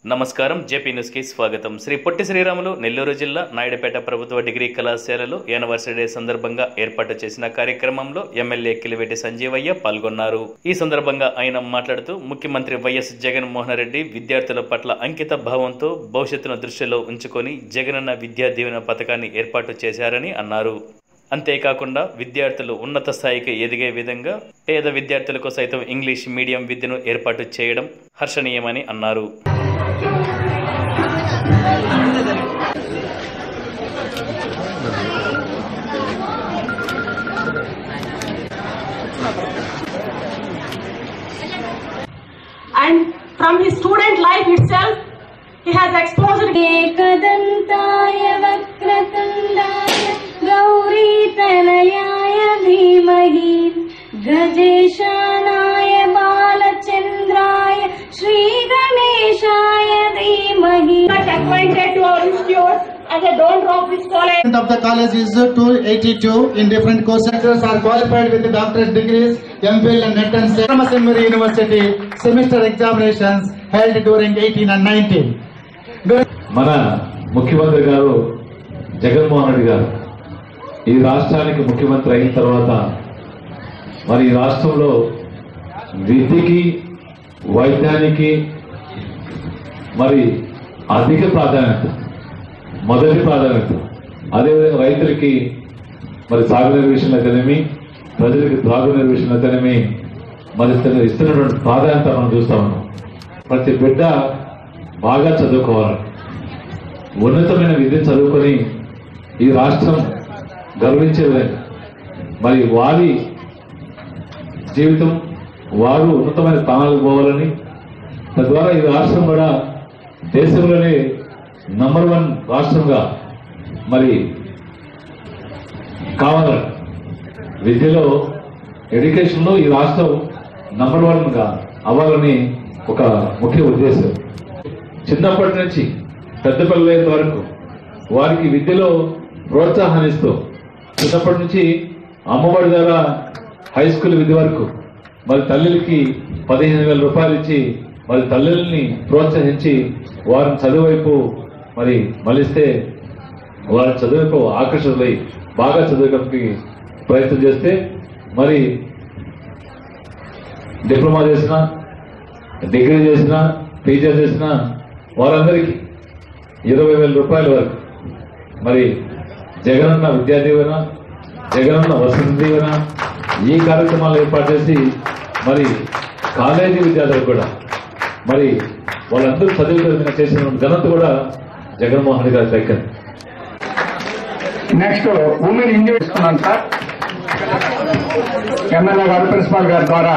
నమస్కారం JP news కి స్వాగతం శ్రీ పొట్టి శ్రీరాములు నెల్లూరు జిల్లా నాయుడుపేట ప్రభుత్వ డిగ్రీ కళాశాలలో యానివర్సరీ డే సందర్భంగా ఏర్పాటు చేసిన కార్యక్రమంలో ఎమ్మెల్యే కిలివేటి సంజీవయ్య పాల్గొన్నారు ఈ సందర్భంగా ఆయన మాట్లాడుతూ ముఖ్యమంత్రి వైఎస్ జగన్మోహన్ రెడ్డి విద్యార్థుల పట్ల అంకిత భావంతో భవిష్యత్తును దృష్టిలో ఉంచుకొని జగనన్న విద్యా దీవెన పథకాన్ని ఏర్పాటు చేశారని అన్నారు అంతేకాకుండా విద్యార్థులు ఉన్నత స్థాయికి ఎదిగే విధంగా పేద విద్యార్థులకు సైతం ఇంగ్లీష్ మీడియం విద్యను ఏర్పాటు చేయడం హర్షణీయమని అన్నారు and from his student life itself, he has exposed एकदन्ताय वक्रतुण्डाय गौरीतनयाय धीमहि गजेशानाय बालचन्द्राय श्रीगणेशाय धीमहि much acquainted to our institute as a don't drop this college. of the college is 282 in different courses are qualified with doctorate degrees, MPhil and NET and SET. Thomas University semester examinations held during 18 and 19. During మన ముఖ్యమంత్రి గారు జగన్మోహన్ రెడ్డి గారు ఈ రాష్ట్రానికి ముఖ్యమంత్రి అయిన తర్వాత మరి ఈ రాష్ట్రంలో విద్యకి వైద్యానికి మరి అధిక ప్రాధాన్యత మొదటి ప్రాధాన్యత అదేవిధంగా రైతులకి మరి సాగునీరు విషయంలో అయితేనేమి ప్రజలకి త్రాగునీరు విషయంలో అయితేనేమి మరి ఇస్తున్న- ఇస్తున్నటువంటి ప్రాధాన్యత మనం చూస్తా ఉన్నాం ప్రతి బిడ్డ బాగా చదువుకోవాలి ఉన్నతమైన విద్య చదువుకొని ఈ రాష్ట్రం గర్వించే విధంగా మరి వారి జీవితం వారు ఉన్నతమైన స్థానాలకు పోవాలని తద్వారా ఈ రాష్ట్రం కూడా దేశంలోనే నంబర్ వన్ రాష్ట్రంగా మరి కావాలని విద్యలో ఎడ్యుకేషన్లో ఈ రాష్ట్రం నంబర్ వన్గా అవ్వాలని ఒక ముఖ్య ఉద్దేశం చిన్నప్పటి నుంచి పెద్ద పిల్లలైన వరకు వారికి విద్యలో ప్రోత్సాహాన్నిస్తూ చిన్నప్పటి నుంచి అమ్మఒడి ద్వారా హై స్కూల్ విద్య వరకు మరి తల్లులకి పదిహేను వేల రూపాయలు ఇచ్చి మరి తల్లుల్ని ప్రోత్సహించి వారిని చదువు వైపు మరి మళ్ళిస్తే వారి చదువుకు ఆకర్షితులై బాగా చదువుకోవడానికి ప్రయత్నం చేస్తే మరి డిప్లొమా చేసిన డిగ్రీ చేసిన పీజీ చేసిన వారందరికీ ఇరవై వేల రూపాయల వరకు మరి జగనన్న విద్యా దీవెన జగనన్న వసతి దీవెన ఈ కార్యక్రమాలు ఏర్పాటు చేసి మరి కాలేజీ విద్యార్థులకు కూడా మరి వాళ్ళందరూ చదువు చేసిన ఘనత కూడా జగన్మోహన్ రెడ్డి గారి దగ్గర నెక్స్ట్ ఉమెన్ ఇండియా ఇస్తున్నాను సార్ ఎమ్మెల్యే గారు ప్రిన్సిపాల్ గారి ద్వారా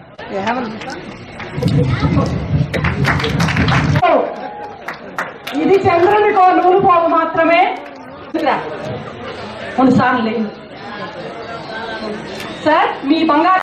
ఇది చంద్రునికో నూలు పోగు మాత్రమే రెండు సార్లు లేదు సార్ మీ బంగారు